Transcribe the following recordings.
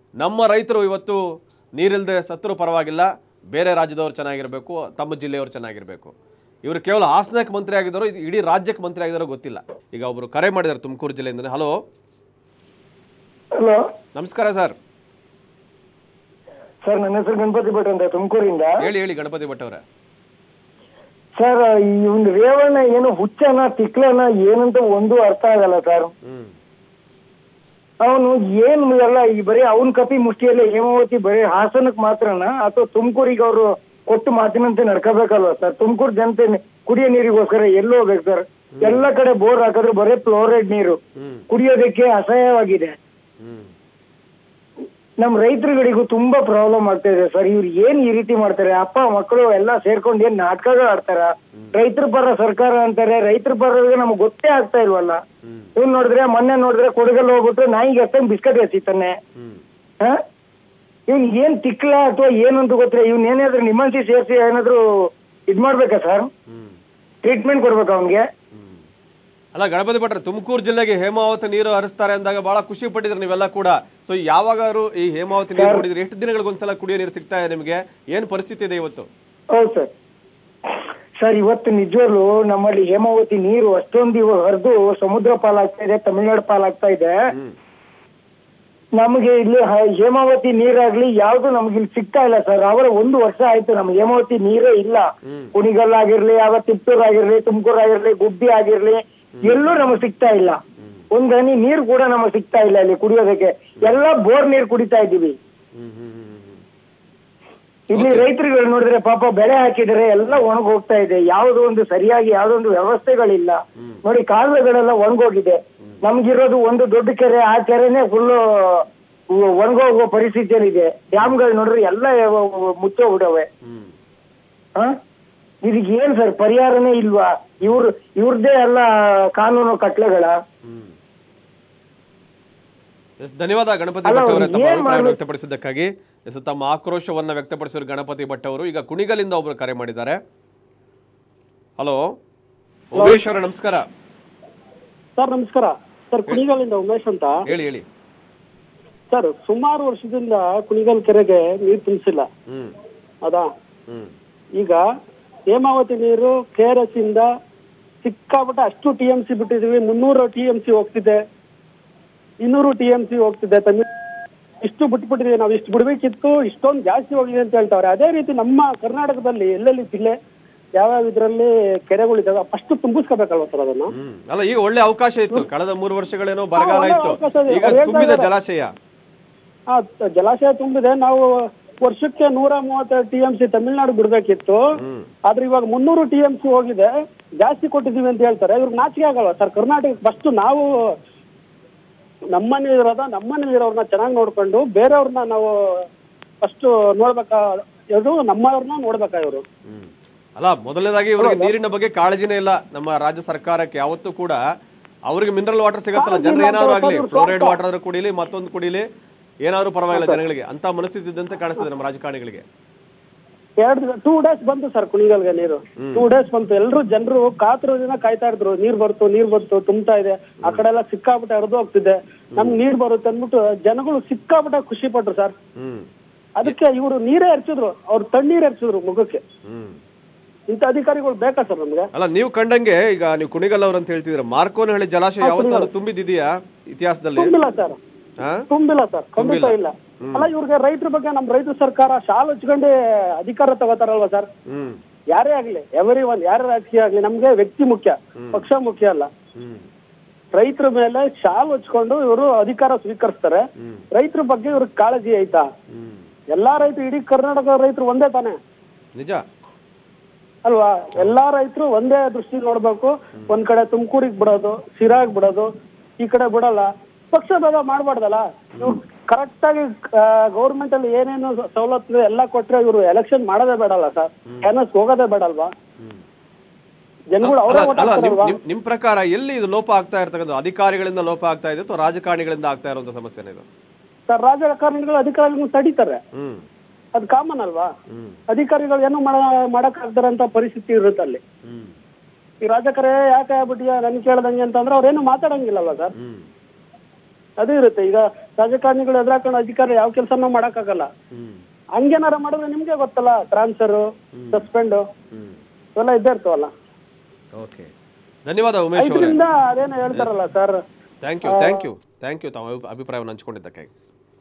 ನಮ್ಮ ರೈತರು ಇವತ್ತು ನೀರಿಲ್ಲದೆ ಸತ್ತರೂ ಪರವಾಗಿಲ್ಲ ಬೇರೆ ರಾಜ್ಯದವ್ರು ಚೆನ್ನಾಗಿರಬೇಕು ತಮ್ಮ ಜಿಲ್ಲೆಯವರು ಚೆನ್ನಾಗಿರಬೇಕು ಇವರು ಕೇವಲ ಹಾಸನಕ್ಕೆ ಮಂತ್ರಿ ಆಗಿದ್ದಾರೋ ಇದು ಇಡೀ ರಾಜ್ಯಕ್ಕೆ ಮಂತ್ರಿ ಆಗಿದ್ದಾರೋ ಗೊತ್ತಿಲ್ಲ ಈಗ ಒಬ್ಬರು ಕರೆ ಮಾಡಿದ್ದಾರೆ ತುಮಕೂರು ಜಿಲ್ಲೆಯಿಂದ ಹಲೋ ಹಲೋ ನಮಸ್ಕಾರ ಸರ್ ಸರ್ ನನ್ನ ಹೆಸರು ಗಣಪತಿ ಭಟ್ ಅಂತ ತುಮಕೂರಿಂದ ಹೇಳಿ ಹೇಳಿ ಗಣಪತಿ ಭಟ್ ಅವರೇ ಸರ್ ಇವನ್ ರೇವಣ್ಣ ಏನು ಹುಚ್ಚನ ತಿಕ್ಲನ ಏನಂತ ಒಂದು ಅರ್ಥ ಆಗಲ್ಲ ಸರ್ ಹ್ಮ್ ಅವನು ಏನ್ ಎಲ್ಲ ಈ ಬರೀ ಅವನ್ ಕಪಿ ಮುಷ್ಟಿಯಲ್ಲಿ ಹೇಮಾವತಿ ಬರೀ ಹಾಸನಕ್ ಮಾತ್ರನ ಅಥವಾ ತುಮಕೂರಿಗೆ ಅವರು ಕೊಟ್ಟು ಮಾತಿನಂತೆ ನಡ್ಕೋಬೇಕಲ್ವಾ ಸರ್ ತುಮಕೂರು ಜನತೆ ನಿ- ಕುಡಿಯೋ ನೀರಿಗೋಸ್ಕರ ಎಲ್ಲಿ ಹೋಗ್ಬೇಕು ಸರ್ ಎಲ್ಲ ಕಡೆ ಬೋರ್ ಹಾಕಿದ್ರೆ ಬರೀ ಫ್ಲೋರೈಡ್ ನೀರು ಹ್ಮ್ ಕುಡಿಯೋದಕ್ಕೆ ಅಸಹ್ಯವಾಗಿದೆ ಹ್ಮ್ ನಮ್ ರೈತರುಗಳಿಗೂ ತುಂಬಾ ಪ್ರಾಬ್ಲಮ್ ಆಗ್ತಾ ಇದೆ ಸರ್ ಇವ್ರು ಏನ್ ಈ ರೀತಿ ಮಾಡ್ತಾರೆ ಅಪ್ಪ ಮಕ್ಕಳು ಎಲ್ಲ ಸೇರ್ಕೊಂಡು ಏನ್ ನಾಟಕಗಳು ಆಡ್ತಾರ ರೈತರ ಪರ ಸರ್ಕಾರ ಅಂತಾರೆ ರೈತರ ಪರ ನಮ್ಗೆ ಗೊತ್ತೇ ಆಗ್ತಾ ಇಲ್ವಲ್ಲ ಹ್ಮ್ ಇವ್ನ್ ನೋಡಿದ್ರೆ ಮೊನ್ನೆ ನೋಡಿದ್ರೆ ಕೊಡಗಲ್ ಹೋಗ್ಬಿಟ್ಟು ನಾಯಿಗೆ ಅಷ್ಟೊಂದು ಬಿಸ್ಕಟ್ ಎಸಿತಾನೆ ಹ್ಮ್ ಹ ಇವ್ನ್ ಏನ್ ತಿಕ್ಲ ಅಥವಾ ಏನು ಅಂತ ಗೊತ್ತಿಲ್ಲ ಇವ್ನ ಏನಾದ್ರು ನಿಮ್ಮಂಸಿ ಸೇರಿಸಿ ಏನಾದ್ರು ಇದ್ ಮಾಡ್ಬೇಕಾ ಸರ್ ಹ್ಮ್ ಟ್ರೀಟ್ಮೆಂಟ್ ಕೊಡ್ಬೇಕಾ ಅವ್ನ್ಗೆ ಹ್ಮ್. ಅಲ್ಲ ಗಣಪತಿ ಭಟ್ರೆ ತುಮಕೂರು ಜಿಲ್ಲೆಗೆ ಹೇಮಾವತಿ ನೀರು ಹರಿಸ್ತಾರೆ ಅಂದಾಗ ಬಹಳ ಖುಷಿ ಪಟ್ಟಿದ್ರು ನೀವೆಲ್ಲ ಕೂಡ ಸೊ ಯಾವಾಗಾರು ಈ ಹೇಮಾವತಿ ನೀರು ಕುಡಿದ್ರೆ ಎಷ್ಟು ದಿನಗಳಿಗೊಂದ್ಸಲ ಕುಡಿಯೋ ನೀರು ಸಿಗ್ತಾ ಇದೆ ನಿಮಗೆ ಏನು ಪರಿಸ್ಥಿತಿ ಇದೆ ಇವತ್ತು ಹೌದು ಸರ್ ಸರ್ ಇವತ್ತು ನಿಜವಾಗ್ಲು ನಮ್ಮಲ್ಲಿ ಹೇಮಾವತಿ ನೀರು ಅಷ್ಟೊಂದು ಇವಾಗ ಹರಿದು ಸಮುದ್ರ ಪಾಲಾಗ್ತಾ ಇದೆ ತಮಿಳ್ನಾಡು ಪಾಲಾಗ್ತಾ ಇದೆ ಹ್ಮ್ ನಮಗೆ ಇಲ್ಲಿ ಹ- ಹೇಮಾವತಿ ನೀರಾಗ್ಲಿ ಯಾವ್ದು ನಮ್ಗೆ ಇಲ್ಲಿ ಸಿಗ್ತಾ ಇಲ್ಲ ಸರ್ ಅವರ ಒಂದು ವರ್ಷ ಆಯ್ತು ನಮ್ಗೆ ಹೇಮಾವತಿ ನೀರೇ ಇಲ್ಲ ಹ್ಮ್. ಕುಣಿಗಲ್ ಆಗಿರ್ಲಿ ಯಾವ ತಿಪ್ಟೂರ್ ಆಗಿರ್ಲಿ ತುಮಕೂರು ಆಗಿರ್ಲಿ ಗುಬ್ಬಿ ಆಗಿರ್ಲಿ ಎಲ್ಲೂ ನಮಗ್ ಸಿಗ್ತಾ ಇಲ್ಲ ಒಂದ್ ಹನಿ ನೀರು ಕೂಡ ನಮಗ್ ಸಿಗ್ತಾ ಇಲ್ಲ ಇಲ್ಲಿ ಕುಡಿಯೋದಕ್ಕೆ ಎಲ್ಲ ಬೋರ್ ನೀರು ಕುಡಿತಾ ಇದ್ದೀವಿ ಹ್ಮ್ ಹ್ಮ್ ಹ್ಮ್ ಹ್ಮ್ ಇಲ್ಲಿ ರೈತರುಗಳು ನೋಡಿದ್ರೆ ಪಾಪ ಬೆಳೆ ಹಾಕಿದ್ರೆ ಎಲ್ಲ ಒಣಗ್ ಹೋಗ್ತಾ ಇದೆ ಯಾವ್ದು ಒಂದು ಸರಿಯಾಗಿ ಯಾವ್ದೋ ಒಂದು ವ್ಯವಸ್ಥೆಗಳಿಲ್ಲ ನೋಡಿ ಕಾಲುವೆಗಳೆಲ್ಲ ಒಣಗೋಗಿದೆ ನಮ್ಗಿರೋದು ಒಂದು ದೊಡ್ಡ ಕೆರೆ ಆ ಕೆರೆನೆ ಫುಲ್ ಒಣಗೋಗುವ ಪರಿಸ್ಥಿತಿಯಲ್ಲಿದೆ ಡ್ಯಾಮ್ಗಳು ನೋಡ್ರಿ ಎಲ್ಲ ಮುಚ್ಚೋಗ್ಬಿಡವೆ ಹ್ಮ್ ಹ ಇದಕ್ಕೆ ಏನ್ ಸರ್ ಪರಿಹಾರನೇ ಇಲ್ವಾ ಇವ್ರ ಇವ್ರದ್ದೇ ಎಲ್ಲ ಕಾನೂನು ಕಟ್ಲೆಗಳ ಹ್ಮ್ ಎಸ್ ಧನ್ಯವಾದ ಗಣಪತಿ ಅಲ್ಲ, ಭಟ್ ಅವರೇ ತಮ್ಮ ಏನ್ ಅಭಿಪ್ರಾಯವನ್ನು ಮಾಡ್ಬೇಕು? ವ್ಯಕ್ತಪಡಿಸಿದ್ದಕ್ಕಾಗಿ ಎಸ್ ತಮ್ಮ ಆಕ್ರೋಶವನ್ನ ವ್ಯಕ್ತಪಡಿಸಿದ್ರು ಗಣಪತಿ ಭಟ್ ಅವರು ಈಗ ಕುಣಿಗಲಿಂದ ಒಬ್ರು ಕರೆ ಮಾಡಿದ್ದಾರೆ ಹಲೋ ಉಮೇಶ್ ಅವರೇ ನಮಸ್ಕಾರ ಸರ್ ನಮಸ್ಕಾರ ಸರ್ ಕುಣಿಗಲಿಂದ ಉಮೇಶ್ ಅಂತ ಹೇಳಿ ಹೇಳಿ ಸರ್ ಸುಮಾರು ವರ್ಷದಿಂದ ಕುಣಿಗಲ್ ಕೆರೆಗೆ ನೀರು ತುಂಬಿಸಿಲ್ಲ ಹ್ಮ್ ಅದಾ ಹ್ಮ್ ಈಗ ಹೇಮಾವತಿ ನೀರು ಕೆ ಆರ್ ಎಸ್ ಇಂದ ಸಿಕ್ಕಾಪಟ್ಟೆ ಅಷ್ಟು ಟಿ ಎಂ ಸಿ ಬಿಟ್ಟಿದೀವಿ ಮುನ್ನೂರು ಟಿ ಎಂ ಸಿ ಹೋಗ್ತಿದೆ ಇನ್ನೂರು ಟಿ ಎಂ ಸಿ ಹೋಗ್ತಿದೆ ತಮಿಳ್ ಇಷ್ಟು ಬಿಟ್ಬಿಟ್ಟಿದೀವಿ ನಾವು ಇಷ್ಟು ಬಿಡ್ಬೇಕಿತ್ತು ಇಷ್ಟೊಂದು ಜಾಸ್ತಿ ಹೋಗಿದೆ ಅಂತ ಹೇಳ್ತಾವ್ರೆ ಅದೇ ರೀತಿ ನಮ್ಮ ಕರ್ನಾಟಕದಲ್ಲಿ ಎಲ್ಲೆಲ್ಲಿ ಜಿಲ್ಲೆ ಯಾವ್ಯಾವ ಇದರಲ್ಲಿ ಕೆರೆಗಳಿದ್ದಾವೆ ಫಸ್ಟ್ ತುಂಬಿಸ್ಕೋಬೇಕಲ್ವ ಸರ್ ಅದನ್ನ ಹ್ಮ್ ಅಲ್ಲ ಈಗ ಒಳ್ಳೆ ಅವಕಾಶ ಇತ್ತು ಕಳೆದ ಮೂರು ವರ್ಷಗಳೇನೋ ಬರಗಾಲ ಒಳ್ಳೆ ಇತ್ತು ಅವಕಾಶ ಇದೆ. ಈಗ ಅವ್ರು ಹೇಳ್ತಾ ತುಂಬಿದ ಇದ್ದಾರೆ. ಜಲಾಶಯ ಆ ತ- ಜಲಾಶಯ ತುಂಬಿದೆ ನಾವು ವರ್ಷಕ್ಕೆ ನೂರ ಮೂವತ್ತೆರಡು ಟಿ ಎಂ ಸಿ ತಮಿಳ್ನಾಡು ಬಿಡ್ಬೇಕಿತ್ತು ಹ್ಮ್ ಆದ್ರೆ ಇವಾಗ ಮುನ್ನೂರು ಟಿ ಎಂ ಸಿ ಹೋಗಿದೆ ಜಾಸ್ತಿ ಕೊಟ್ಟಿದೀವಿ ಅಂತ ಹೇಳ್ತಾರೆ ಇವ್ರಿಗೆ ನಾಚಿಕೆ ಆಗಲ್ವಾ ಸರ್ ಕರ್ನಾಟಕ ಫಸ್ಟ್ ನಾವು ನಮ್ಮನೆ ಇರೋದ ನಮ್ಮನೆ ಇರೋರ್ನ ಚೆನ್ನಾಗಿ ನೋಡ್ಕೊಂಡು ಬೇರೆಯವ್ರನ್ನ ನಾವು ಫಸ್ಟ್ ನೋಡ್ಬೇಕಾ ಇದು ನಮ್ಮವ್ರನ್ನ ನೋಡ್ಬೇಕಾ ಇವರು ಹ್ಮ್. ಅಲ್ಲ ಮೊದಲನೇದಾಗಿ ಇವರಿಗೆ ನೀರಿನ ಬಗ್ಗೆ ಕಾಳಜಿನೇ ಇಲ್ಲ ನಮ್ಮ ರಾಜ್ಯ ಸರ್ಕಾರಕ್ಕೆ ಯಾವತ್ತೂ ಕೂಡ ಅವ್ರಿಗೆ ಮಿನರಲ್ ವಾಟರ್ ಸಿಗತ್ತಲ್ಲ ಜನರು ಏನಾದ್ರು ಆಗ್ಲಿ ಫ್ಲೋರೈಡ್ ವಾಟರ್ ಆದ್ರೂ ಕುಡಿಲಿ ಮತ್ತೊಂದು ಕುಡಿಲಿ ಏನಾದ್ರು ಪರವಾಗಿಲ್ಲ ಜನಗಳಿಗೆ ಅಂತ ಮನಸ್ಥಿತಿ ಇದ್ದಂತೆ ಕಾಣಿಸ್ತದೆ ನಮ್ಮ ರಾಜಕಾರಣಿಗಳಿಗೆ ಎರಡು ಟೂ ಡೇಸ್ ಬಂತು ಸರ್ ಕುಣಿಗಲ್ಗೆ ನೀರು ಟೂ ಡೇಸ್ ಬಂತು ಎಲ್ಲರೂ ಜನರು ಕಾತರು ದಿನ ಕಾಯ್ತಾ ಇದ್ರು ನೀರ್ ಬರ್ತು ನೀರ್ ಬಂತು ತುಂಬ್ತಾ ಇದೆ ಆ ಕಡೆ ಎಲ್ಲ ಸಿಕ್ಕಾಬಿಟ್ಟೆ ಹರಿದು ಹೋಗ್ತಿದೆ ನಮ್ಗೆ ನೀರ್ ಬರುತ್ತೆ ಅಂದ್ಬಿಟ್ಟು ಜನಗಳು ಸಿಕ್ಕಾಬಿಟ್ಟೆ ಖುಷಿ ಪಟ್ರು ಸರ್ ಹ್ಮ್ ಅದಕ್ಕೆ ಇವರು ನೀರೇ ಹರಿಸಿದ್ರು ಅವ್ರು ತಣ್ಣೀರ್ ಹರಿಸಿದ್ರು ಮುಖಕ್ಕೆ ಹ್ಮ್ ಇಂಥ ಅಧಿಕಾರಿಗಳು ಬೇಕಾ ಸರ್ ನಮ್ಗೆ ಅಲ್ಲ ನೀವು ಕಂಡಂಗೆ ಈಗ ನೀವು ಕುಣಿಗಲ್ ಅವ್ರು ಅಂತ ಹೇಳ್ತಿದ್ರೆ ಮಾರ್ಕೋನಹಳ್ಳಿ ಜಲಾಶಯ ಯಾವತ್ತಾದ್ರು ತುಂಬಿದ್ದಿದೆಯಾ ಇತಿಹಾಸದಲ್ಲಿ ತುಂಬಿಲ್ಲ ಸರ್ ಹಾ ತುಂಬಿಲ್ಲ ಸರ್ ಖಂಡಿತ ಇಲ್ಲ ಅಲ್ಲ ಇವ್ರಿಗೆ ರೈತರ ಬಗ್ಗೆ ನಮ್ ರೈತ ಸರ್ಕಾರ ಶಾಲ್ ಹಚ್ಕೊಂಡು ಅಧಿಕಾರ ತಗೋತಾರಲ್ವಾ ಸರ್ ಹ್ಮ್ ಯಾರೇ ಆಗ್ಲಿ ಎವರಿ ಒನ್ ಯಾರೇ ರಾಜಕೀಯ ಆಗ್ಲಿ ನಮ್ಗೆ ವ್ಯಕ್ತಿ ಮುಖ್ಯ ಪಕ್ಷ ಮುಖ್ಯ ಅಲ್ಲ ಹ್ಮ್ ರೈತರ ಮೇಲೆ ಶಾಲ್ ಹಚ್ಕೊಂಡು ಇವರು ಅಧಿಕಾರ ಸ್ವೀಕರಿಸ್ತಾರೆ ಹ್ಮ್. ರೈತರ ಬಗ್ಗೆ ಇವ್ರಿಗೆ ಕಾಳಜಿ ಐತಾ ಹ್ಮ್ ಎಲ್ಲಾ ರೈತರು ಇಡೀ ಕರ್ನಾಟಕ ರೈತರು ಒಂದೇ ತಾನೆ ನಿಜ ಅಲ್ವಾ ಎಲ್ಲಾ ರೈತರು ಒಂದೇ ದೃಷ್ಟಿ ನೋಡ್ಬೇಕು ಒಂದ್ ಕಡೆ ತುಮಕೂರಿಗೆ ಬಿಡೋದು ಸಿರಾಗ್ ಬಿಡೋದು ಈ ಕಡೆ ಬಿಡಲ್ಲ ಪಕ್ಷ ಭೇದ ಮಾಡ್ಬಾರ್ದಲ್ಲ ಇವ್ರು ಕರೆಕ್ಟ್ ಆಗಿ ಗೌರ್ಮೆಂಟ್ ಅಲ್ಲಿ ಏನೇನು ಸವಲತ್ತು ಇದೆ ಎಲ್ಲ ಕೊಟ್ರೆ ಇವರು ಎಲೆಕ್ಷನ್ ಮಾಡೋದೇ ಬೇಡಲ್ಲ ಸರ್ ಎನ್ಎಸ್ ಹೋಗೋದೇ ಬೇಡಲ್ವಾ ಹ್ಮ್ ಜನಗಳು ಅವರೇ ಅಲ್ಲ ಓಟ್ ಅಲ್ಲ, ನಿಮ್ ಹಾಕ್ತಾರಲ್ವಾ ನಿಮ್- ನಿಮ್ ಪ್ರಕಾರ ಎಲ್ಲಿ ಇದು ಲೋಪ ಆಗ್ತಾ ಇರ್ತಕ್ಕಂಥ ಅಧಿಕಾರಿಗಳಿಂದ ಲೋಪ ಆಗ್ತಾ ಇದೆ ಅಥವಾ ರಾಜಕಾರಣಿಗಳಿಂದ ಆಗ್ತಾ ಇರುವಂತ ಸಮಸ್ಯೆನೇ ಇದು ಸರ್ ರಾಜಕಾರಣಿಗಳು ಅಧಿಕಾರಿಗಳು ತಡೀತಾರೆ ಹ್ಮ್ ಅದು ಕಾಮನ್ ಅಲ್ವಾ ಹ್ಮ್ ಅಧಿಕಾರಿಗಳು ಏನು ಮಾಡ ಮಾಡಕ್ ಆಗ್ತಾರಂತ ಪರಿಸ್ಥಿತಿ ಇರುತ್ತೆ ಅಲ್ಲಿ ಹ್ಮ್ ಈ ರಾಜಕರೇ ಯಾಕೆ ಆಗ್ಬಿಟ್ಟಿಯ ನನ್ ಕೇಳ್ದಂಗೆ ಅಂತಂದ್ರೆ ಅವ್ರೇನು ಮಾತಾಡಂಗಿಲ್ಲಲ್ವಾ ಸರ್ ಹ್ಮ್ ಅದು ಇರುತ್ತೆ ಈಗ ರಾಜಕಾರಣಿಗಳು ಎದುರಾಕೊಂಡು ಅಧಿಕಾರ ಯಾವ ಕೆಲಸನೂ ಮಾಡಕ್ಕಾಗಲ್ಲ ಹ್ಮ್ ಹಂಗೇನಾರ ಮಾಡಿದ್ರೆ ನಿಮ್ಗೆ ಗೊತ್ತಲ್ಲ ಟ್ರಾನ್ಸ್ಫರ್ ಸಸ್ಪೆಂಡ್ ಹ್ಮ್ ಇವೆಲ್ಲ ಇದ್ದೇ ಇರ್ತವಲ್ಲ ಓಕೆ ಧನ್ಯವಾದ ಉಮೇಶ್ ಅವರೇ ಇದರಿಂದ ಅದೇನೋ ಹೇಳ್ತಾರಲ್ಲ sir thank you thank you thank you ತಮ್ಮ ಅಭಿ- ಅಭಿಪ್ರಾಯವನ್ನು ಹಂಚಿಕೊಂಡಿದ್ದಕ್ಕಾಗಿ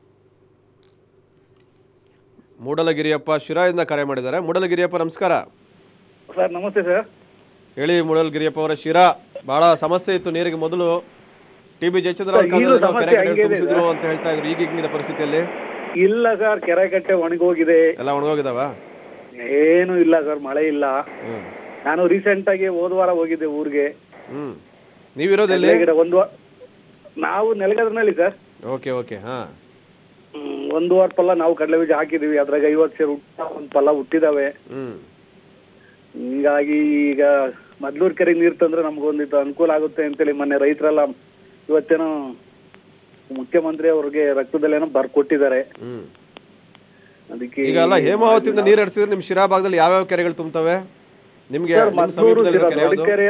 ಮೂಡಲಗಿರಿಯಪ್ಪ ಶಿರಾಯಿಂದ ಕರೆ ಮಾಡಿದ್ದಾರೆ ಮೂಡಲಗಿರಿಯಪ್ಪ ನಮಸ್ಕಾರ ಸರ್ ನಮಸ್ತೆ ಸರ್ ಹೇಳಿ ಮೂಡಲಗಿರಿಯಪ್ಪ ಅವರ ಶಿರಾ ಬಹಳ ಸಮಸ್ಯೆ ಇತ್ತು ನೀರಿಗೆ ಮೊದಲು ಟಿ ಬಿ ಜಯಚಂದ್ರ ಅವ್ರ ಸರ್, ಕಾಲದಲ್ಲಿ ಈಗಲೂ ನಾವು ಕೆರೆ ಸಮಸ್ಯೆ ಕಟ್ಟೆ ಹಂಗೆ ಇದೆ ತುಂಬಿಸಿದ್ರು ಅಂತ ಹೇಳ್ತಾ ಇದ್ರು ಈಗ ಹಿಂಗಿದೆ ಪರಿಸ್ಥಿತಿಯಲ್ಲಿ ಇಲ್ಲ ಸರ್ ಕೆರೆ ಕಟ್ಟೆ ಒಣಗೋಗಿದೆ ಎಲ್ಲ ಒಣಗೋಗಿದಾವ ಏನು ಇಲ್ಲ ಸರ್ ಮಳೆ ಇಲ್ಲ ಹ್ಮ್ ನಾನು ರೀಸೆಂಟ್ ಆಗಿ ಹೋದ ವಾರ ಹೋಗಿದ್ದೆ ಊರಿಗೆ ಹ್ಮ್ ನೀವಿರೋದೆಲ್ಲಿ ನೆಲಗಿಡ ಒಂದು ವಾ- ನಾವು ನೆಲಗಡನಲ್ಲಿ ಸರ್ ಓಕೆ ಓಕೆ ಹಾ ಹ್ಮ್, ಒಂದು ವಾರ ಪಲ್ಲ ನಾವು ಕಡಲೆ ಬೀಜ ಹಾಕಿದೀವಿ ಅದ್ರಾಗ ಐವತ್ತು ಸೇರು ಹುಟ್ಟ ಒಂದು ಪಲ್ಲ ಹುಟ್ಟಿದಾವೆ ಹ್ಮ್ ಹಿಂಗಾಗಿ ಈಗ ಮದ್ಲೂರ್ ಕೆರೆ ನೀರ್ ತಂದ್ರೆ ನಮ್ಗೊಂದಿತ್ತು ಅನುಕೂಲ ಆಗುತ್ತೆ ಅಂತೇಳಿ ಮೊನ್ನೆ ರೈತರೆಲ್ಲ ಇವತ್ತೇನೋ ಮುಖ್ಯಮಂತ್ರಿ ಅವ್ರಿಗೆ ರಕ್ತದಲ್ಲೇನೋ ಬರ್ಕೊಟ್ಟಿದ್ದಾರೆ ಹ್ಮ್ ಅದಕ್ಕೆ ಈಗ ಅಲ್ಲ ಹೇಮಾವತಿಯಿಂದ ನೀರು ಹರಿಸಿದ್ರೆ ನಿಮ್ ಶಿರಾ ಭಾಗದಲ್ಲಿ ಯಾವ್ಯಾವ ಕೆರೆಗಳು ತುಂಬುತ್ತವೆ ನಿಮ್ಗೆ ಸರ್ ನಿಮ್ ಮದ್ದೂರು ಸಮೀಪದಲ್ಲಿ ಸಿರಾ ಕೆರೆ ಯಾವುದು ದೊಡ್ಡಕೆರೆ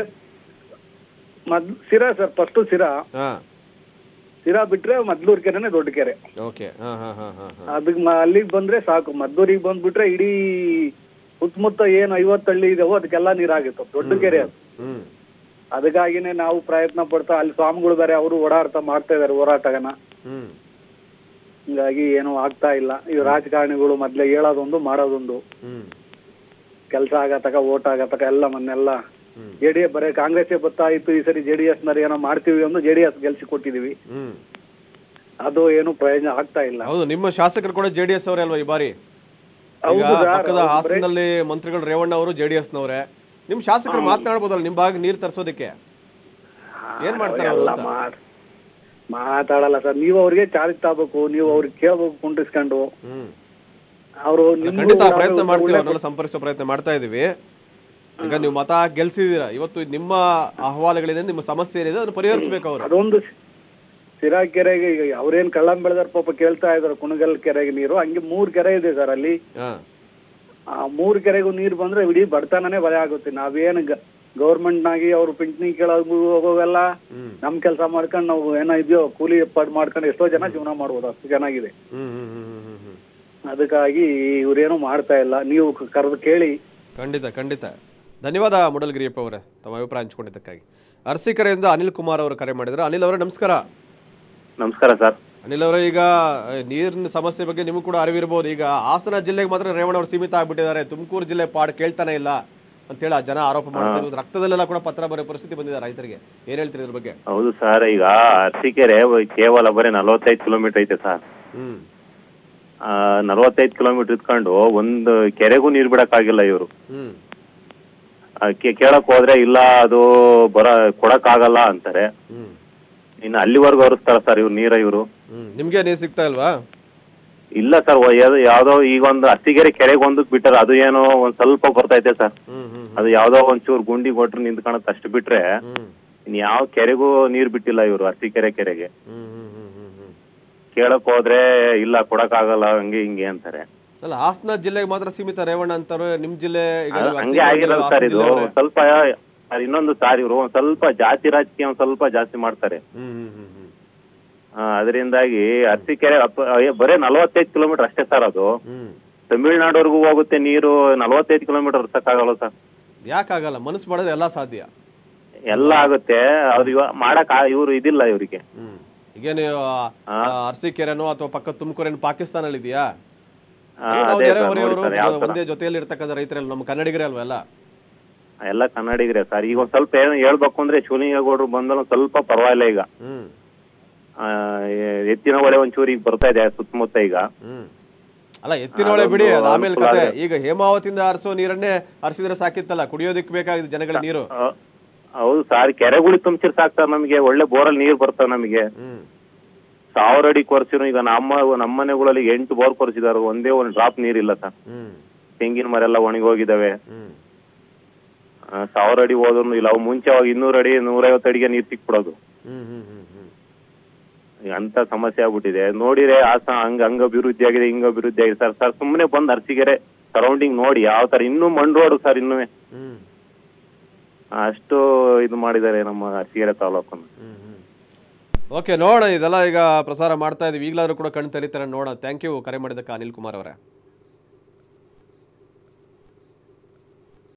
ಮದ್ ಸಿರಾ ಸರ್ ಫಸ್ಟ್ ಸಿರಾ ಹಾ ಸಿರಾ ಬಿಟ್ರೆ ಮದ್ಲೂರ್ ಕೆರೆನೆ ದೊಡ್ಡ ಕೆರೆ ಓಕೆ ಹಾ ಹಾ ಹಾ ಹಾ ಹಾ ಅದಕ್ಕೆ ಅಲ್ಲಿಗೆ ಬಂದ್ರೆ ಸಾಕು ಮದ್ದೂರಿಗೆ ಬಂದ್ಬಿಟ್ರೆ ಇಡೀ ಸುತ್ತಮುತ್ತ ಏನು ಐವತ್ತು ಹಳ್ಳಿ ಇದಾವೋ ಅದಕ್ಕೆಲ್ಲ ನೀರಾಗಿತ್ತು ದೊಡ್ಡ ಕೆರೆ ಅದು ಹ್ಮ್ ಅದಕ್ಕಾಗಿನೇ ನಾವು ಪ್ರಯತ್ನ ಪಡ್ತಾ ಅಲ್ಲಿ ಸ್ವಾಮಿಗಳು ಬೇರೆ ಅವರು ಓಡಾಡ್ತಾ ಮಾಡ್ತಾ ಇದಾರೆ ಹೋರಾಟಗನ ಹ್ಮ್ ಹಿಂಗಾಗಿ ಏನೂ ಆಗ್ತಾ ಇಲ್ಲ ಈ ರಾಜಕಾರಣಿಗಳು ಮೊದ್ಲೇ ಹೇಳೋದೊಂದು ಮಾಡೋದೊಂದು ಹ್ಮ್ ಕೆಲಸ ಆಗತಕ ಓಟ್ ಆಗತಕ ಎಲ್ಲ ಮೊನ್ನೆಲ್ಲ ಹ್ಮ್. ಜೆ ಡಿ ಎಸ್ ಬರೀ ಕಾಂಗ್ರೆಸ್ ಬರ್ತಾ ಇತ್ತು ಈ ಸರಿ ಜೆ ಡಿ ಎಸ್ ಏನೋ ಮಾಡ್ತೀವಿ ಒಂದು ಜೆ ಡಿ ಎಸ್ ಗೆಲ್ಸಿ ಕೊಟ್ಟಿದೀವಿ ಹ್ಮ್ ಅದು ಏನು ಪ್ರಯೋಜನ ಆಗ್ತಾ ಇಲ್ಲ ಹೌದು ನಿಮ್ಮ ಶಾಸಕರು ಕೂಡ ಜೆ ಡಿ ಎಸ್ ಅವರೇ ಅಲ್ವಾ ಈ ಬಾರಿ ಈಗ ಹೌದು ಸರ್, ಪಕ್ಕದ ಅವ್ರು ಹಾಸನದಲ್ಲಿ ಮಂತ್ರಿಗಳು ರೇವಣ್ಣ ಅವರು ಜೆ ಡಿ ಎಸ್ನವರೇ ನಿಮ್ ಶಾಸಕರು ಮಾತನಾಡ್ಬೋದಲ್ಲ ನಿಮ್ ಭಾಗ ನೀರ್ ತರಿಸೋದಕ್ಕೆ ಏನ್ ಮಾಡ್ತಾರೆ ಅವರು ಎಲ್ಲ ಅಂತ ಮಾಡ್- ಮಾತಾಡಲ್ಲ ಸರ್ ನೀವು ಅವ್ರಿಗೆ ಚಾರ್ಜ್ ತಗೋಬೇಕು ನೀವು ಅವ್ರಿಗೆ ಕೇಳ್ಬೇಕು ಕುಂಟಿಸ್ಕೊಂಡು ಹ್ಮ್ ಅವರು ಖಂಡಿತ ಆ ಪ್ರಯತ್ನ ಮಾಡ್ತೀವಿ ಅವ್ರನ್ನೆಲ್ಲ ಸಂಪರ್ಕಿಸೋ ಪ್ರಯತ್ನ ಮಾಡ್ತಾ ಇದೀವಿ ಈಗ ನೀವು ಮತ ಗೆಲ್ಸಿದೀರಾ ಇವತ್ತು ನಿಮ್ಮ ಅಹವಾಲುಗಳೇನಿದೆ ನಿಮ್ಮ ಸಮಸ್ಯೆ ಏನಿದೆ ಅದನ್ನು ಪರಿಹರಿಸಬೇಕು ಅವರು ಅದೊಂದು ಸಿರಾ ಕೆರೆಗೆ ಈಗ ಅವ್ರೇನ್ ಕಳ್ಳಂ ಬೆಳೆದಾರ ಪಾಪ ಕೇಳ್ತಾ ಇದಾರೆ ಕುಣಗಲ್ ಕೆರೆಗೆ ನೀರು ಹಂಗೆ ಮೂರ್ ಕೆರೆ ಇದೆ ಸರ್ ಅಲ್ಲಿ ಹಾ ಆ ಮೂರ್ ಕೆರೆಗೂ ನೀರು ಬಂದ್ರೆ ಇಡೀ ಬಡತನನೇ ಭಯ ಆಗುತ್ತೆ ನಾವೇನು ಗೌರ್ಮೆಂಟ್ ನಾಗಿ ಅವ್ರು ಪಿಂಚಣಿ ಕೇಳೋದು ಹೋಗೋವೆಲ್ಲ ಹ್ಮ್ ನಮ್ ಕೆಲಸ ಮಾಡ್ಕೊಂಡು ನಾವು ಏನೋ ಇದೆಯೋ ಕೂಲಿ ಪಡ್ ಮಾಡ್ಕೊಂಡು ಎಷ್ಟೋ ಜನ ಜೀವನ ಮಾಡ್ಬೋದು ಅಷ್ಟು ಚೆನ್ನಾಗಿದೆ ಹ್ಮ್ ಹ್ಮ್ ಹ್ಮ್ ಹ್ಮ್ ಹ್ಮ್ ಹ್ಮ್ ಅದಕ್ಕಾಗಿ ಇವ್ರೇನು ಮಾಡ್ತಾ ಇಲ್ಲ ನೀವು ಕರೆದು ಕೇಳಿ ಖಂಡಿತ ಖಂಡಿತ ಧನ್ಯವಾದ ಮುಡಲ್ಗಿರಿಯಪ್ಪ ಅವರೇ ತಮ್ಮ ಅಭಿಪ್ರಾಯ ಹಂಚಿಕೊಂಡಿದ್ದಕ್ಕಾಗಿ ಅರಸೀಕೆರೆಯಿಂದ ಅನಿಲ್ ಕುಮಾರ್ ಅವರು ಕರೆ ಮಾಡಿದ್ರು ಅನಿಲ್ ಅವರೇ ನಮಸ್ಕಾರ ನಮಸ್ಕಾರ ಸರ್ ಅನಿಲ್ ಅವರೇ ಈಗ ಆ, ನೀರಿನ ಸಮಸ್ಯೆ ಬಗ್ಗೆ ನಿಮಗೂ ಕೂಡ ಅರಿವಿರ್ಬೋದು ಈಗ ಹಾಸನ ಜಿಲ್ಲೆಗೆ ಮಾತ್ರ ರೇವಣ್ಣ ಅವರು ಸೀಮಿತ ಆಗ್ಬಿಟ್ಟಿದ್ದಾರೆ ತುಮಕೂರು ಜಿಲ್ಲೆ ಪಾಡ್ ಕೇಳ್ತಾನೆ ಇಲ್ಲ ಅಂತೇಳಿ ಆ ಜನ ಆರೋಪ ಮಾಡ್ತಾ ಇರೋದು ರಕ್ತದಲ್ಲೆಲ್ಲ ಕೂಡ ಪತ್ರ ಬರೋ ಪರಿಸ್ಥಿತಿ ಬಂದಿದೆ ರೈತರಿಗೆ ಏನ್ ಹೇಳ್ತೀರಿ ಇದ್ರ ಬಗ್ಗೆ ಹೌದು ಸರ್ ಈಗ ಅರಸೀಕೆರೆ ಕೇವಲ ಬರೀ ನಲವತ್ತೈದು ಕಿಲೋಮೀಟರ್ ಐತೆ ಸರ್ ಹ್ಮ್ ನಲವತ್ತೈದು ಕಿಲೋಮೀಟರ್ ಇದ್ಕೊಂಡು ಒಂದು ಕೆರೆಗೂ ನೀರು ಬಿಡಕ್ಕಾಗಿಲ್ಲ ಇವರು ಹ್ಮ್ ಕೇಳಕ್ ಹೋದ್ರೆ ಇಲ್ಲ ಅದು ಬರ ಕೊಡಕ್ಕಾಗಲ್ಲ ಅಂತಾರೆ ಹ್ಮ್ ಇನ್ನು ಅಲ್ಲಿವರೆಗೂ ಹರಿಸ್ತಾರ ಸರ್ ಇವ್ರು ನೀರ ಇವರು ಹ್ಮ್ ನಿಮ್ಗೆ ನೀರು ಸಿಗ್ತಾ ಇಲ್ವಾ ಇಲ್ಲ ಸರ್ ಯಾವ್ದೋ ಈಗ ಒಂದು ಅರಸೀಕೆರೆ ಕೆರೆಗೆ ಒಂದಕ್ಕೆ ಬಿಟ್ಟಾರ ಅದು ಏನೋ ಒಂದ್ ಸ್ವಲ್ಪ ಬರ್ತೈತೆ ಸರ್ ಹ್ಮ್ ಹ್ಮ್ ಅದು ಯಾವ್ದೋ ಒಂಚೂರು ಗುಂಡಿ ಕೊಟ್ರು ನಿಂತ್ಕೊಳತ್ ಅಷ್ಟು ಬಿಟ್ರೆ ಹ್ಮ್ ಇನ್ ಯಾವ ಕೆರೆಗೂ ನೀರ್ ಬಿಟ್ಟಿಲ್ಲ ಇವರು ಅರಸೀಕೆರೆ ಕೆರೆಗೆ ಹ್ಮ್ ಹ್ಮ್ ಹ್ಮ್ ಹ್ಮ್ ಹ್ಮ್ ಕೇಳಕ್ ಹೋದ್ರೆ ಇಲ್ಲ ಕೊಡಕ್ಕಾಗಲ್ಲ ಹಂಗೆ ಹಿಂಗೆ ಅಂತಾರೆ ಅಲ್ಲ ಹಾಸನ ಜಿಲ್ಲೆಗೆ ಮಾತ್ರ ಸೀಮಿತ ರೇವಣ್ಣ ಅಂತಾರೆ ನಿಮ್ ಜಿಲ್ಲೆ ಈಗ ಅದು ನೀವು ಹಂಗೆ ಅರಸೀಕೆರೆ ಆಗಿರಲ್ಲ ಹಾಸನ ಸರ್ ಇದು ಜಿಲ್ಲೆಯವ್ರೇ. ಒಂದ್ ಸ್ವಲ್ಪ ಸರ್ ಇನ್ನೊಂದು ಸಾರ್ ಇವರು ಒಂದ್ ಸ್ವಲ್ಪ ಜಾತಿ ರಾಜಕೀಯ ಒಂದ್ ಸ್ವಲ್ಪ ಜಾಸ್ತಿ ಮಾಡ್ತಾರೆ ಹ್ಮ್ ಹ್ಮ್ ಹ್ಮ್ ಹ್ಮ್ ಆ, ಅದರಿಂದಾಗಿ ಅರಸೀಕೆರೆ ಅಪ್ಪ- ಅಯ್ಯೋ, ಬರೇ ನಲವತ್ತೈದು ಕಿಲೋಮೀಟರ್ ಅಷ್ಟೇ ಸರ್ ಅದು ಹ್ಮ್ ತಮಿಳ್ನಾಡುವರೆಗೂ ಹೋಗುತ್ತೆ ನೀರು ನಲವತ್ತೈದು ಕಿಲೋಮೀಟರ್ ಹರ್ಸಕ್ಕಾಗಲ್ಲ ಸರ್ ಯಾಕಾಗಲ್ಲ ಮನಸ್ಸು ಮಾಡಿದ್ರೆ ಎಲ್ಲ ಸಾಧ್ಯ ಎಲ್ಲ ಆಗುತ್ತೆ ಅವ್ರು ಇವ ಮಾಡಕ್ ಆ- ಇವ್ರು ಇದಿಲ್ಲ ಇವರಿಗೆ ಹ್ಮ್ ಈಗ ನೀವು ಅರಸೀಕೆರೆನೋ ಅಥವಾ ಪಕ್ಕ ತುಮಕೂರೇನು ಪಾಕಿಸ್ತಾನಲ್ಲಿ ಇದೆಯಾ ನಾವು ಅದೇ ಸರ್, ನೆರೆಹೊರೆಯವರು ನೋಡಿ ಸರ್, ಯಾವ ತರ. ಒಂದೇ ಜೊತೆಯಲ್ಲಿ ಇರ್ತಕ್ಕಂಥ ರೈತರಲ್ಲ ನಮ್ಮ ಕನ್ನಡಿಗರೇ ಅಲ್ವಾ ಎಲ್ಲ ಎಲ್ಲ ಕನ್ನಡಿಗರೇ ಸರ್ ಈಗ ಒಂದ್ ಸ್ವಲ್ಪ ಏನು ಹೇಳ್ಬೇಕು ಅಂದ್ರೆ ಶಿವಲಿಂಗೇಗೌಡರು ಬಂದ್ರೆ ಒಂದ್ ಸ್ವಲ್ಪ ಪರವಾಗಿಲ್ಲ ಈಗ ಹ್ಮ್ ಆ, ಎ- ಎತ್ತಿನ ಹೊಳೆ ಒಂಚೂರು ಈಗ ಬರ್ತಾ ಇದೆ ಸುತ್ತಮುತ್ತ ಈಗ ಹ್ಮ್ ಅಲ್ಲ ಎತ್ತಿನೊಳೆ ಬಿಡಿ ಅದು ಅದೊಂದು ಆಮೇಲೆ ಅನುಕೂಲ ಕತೆ ಆಗಿದೆ. ಈಗ ಹೇಮಾವತಿಯಿಂದ ಹರಿಸೋ ನೀರನ್ನೇ ಹರಿಸಿದ್ರೆ ಸಾಕಿತ್ತಲ್ಲ ಕುಡಿಯೋದಕ್ಕೆ ಬೇಕಾಗಿದೆ ಜನಗಳ ನೀರು ಆ, ಹೌದು ಸರ್ ಕೆರೆಗಳು ತುಂಬಿಸಿರ್ ಸಾಕ್ ಸರ್ ನಮಗೆ ಒಳ್ಳೆ ಬೋರಲ್ಲಿ ನೀರ್ ಬರ್ತಾವ ನಮಗೆ ಹ್ಮ್ ಸಾವಿರ ಅಡಿ ಕೊರ್ಸಿರು ಈಗ ನಮ್ಮ ನಮ್ಮ ಮನೆಗಳಲ್ಲಿ ಎಂಟು ಬೋರ್ ಕೊರ್ಸಿದಾರೆ ಒಂದೇ ಒಂದು ಡ್ರಾಪ್ ನೀರಿಲ್ಲ ಸರ್ ಹ್ಮ್ ತೆಂಗಿನ ಮರ ಎಲ್ಲ ಒಣಗಿ ಹೋಗಿದಾವೆ ಹ್ಮ್ ಆ, ಸಾವಿರ ಅಡಿ ಹೋದ್ರು ಇಲ್ಲ ಅವು ಮುಂಚೆ ಅವಾಗ ಇನ್ನೂರು ಅಡಿ ನೂರೈವತ್ತು ಅಡಿಗೆ ನೀರ್ ಸಿಕ್ಬಿಡೋದು ಹ್ಮ್ ಹ್ಮ್ ಹ್ಮ್ ಹ್ಮ್ ಈಗ ಅಂತ ಸಮಸ್ಯೆ ಆಗ್ಬಿಟ್ಟಿದೆ ನೋಡಿದ್ರೆ ಆಸ ಹಂಗ ಹಂಗ ಅಭಿವೃದ್ಧಿ ಆಗಿದೆ ಹಿಂಗ ಅಭಿವೃದ್ಧಿ ಆಗಿದೆ ಸರ್ ಸರ್ ಸುಮ್ಮನೆ ಬಂದು ಅರಸಿಗೆರೆ ಸರೌಂಡಿಂಗ್ ನೋಡಿ ಯಾವ ತರ ಇನ್ನೂ ಮಣ್ ರೋಡ್ ಸರ್ ಇನ್ನೂ ಹ್ಮ್ ಅಷ್ಟು ಇದು ಮಾಡಿದ್ದಾರೆ ನಮ್ಮ ಅರಸಿಗೆರೆ ತಾಲೂಕನ್ನು ಹ್ಮ್ ಹ್ಮ್ ಓಕೆ ನೋಡೋಣ ಇದೆಲ್ಲ ಈಗ ಪ್ರಸಾರ ಮಾಡ್ತಾ ಇದೀವಿ ಈಗಲಾದ್ರೂ ಕೂಡ ಕಣ್ ತೆರೀತಾರೆ ನೋಡೋಣ ಥ್ಯಾಂಕ್ ಯು ಕರೆ ಮಾಡಿದ್ದಕ್ಕೆ ಅನಿಲ್ ಕುಮಾರ್ ಅವರೇ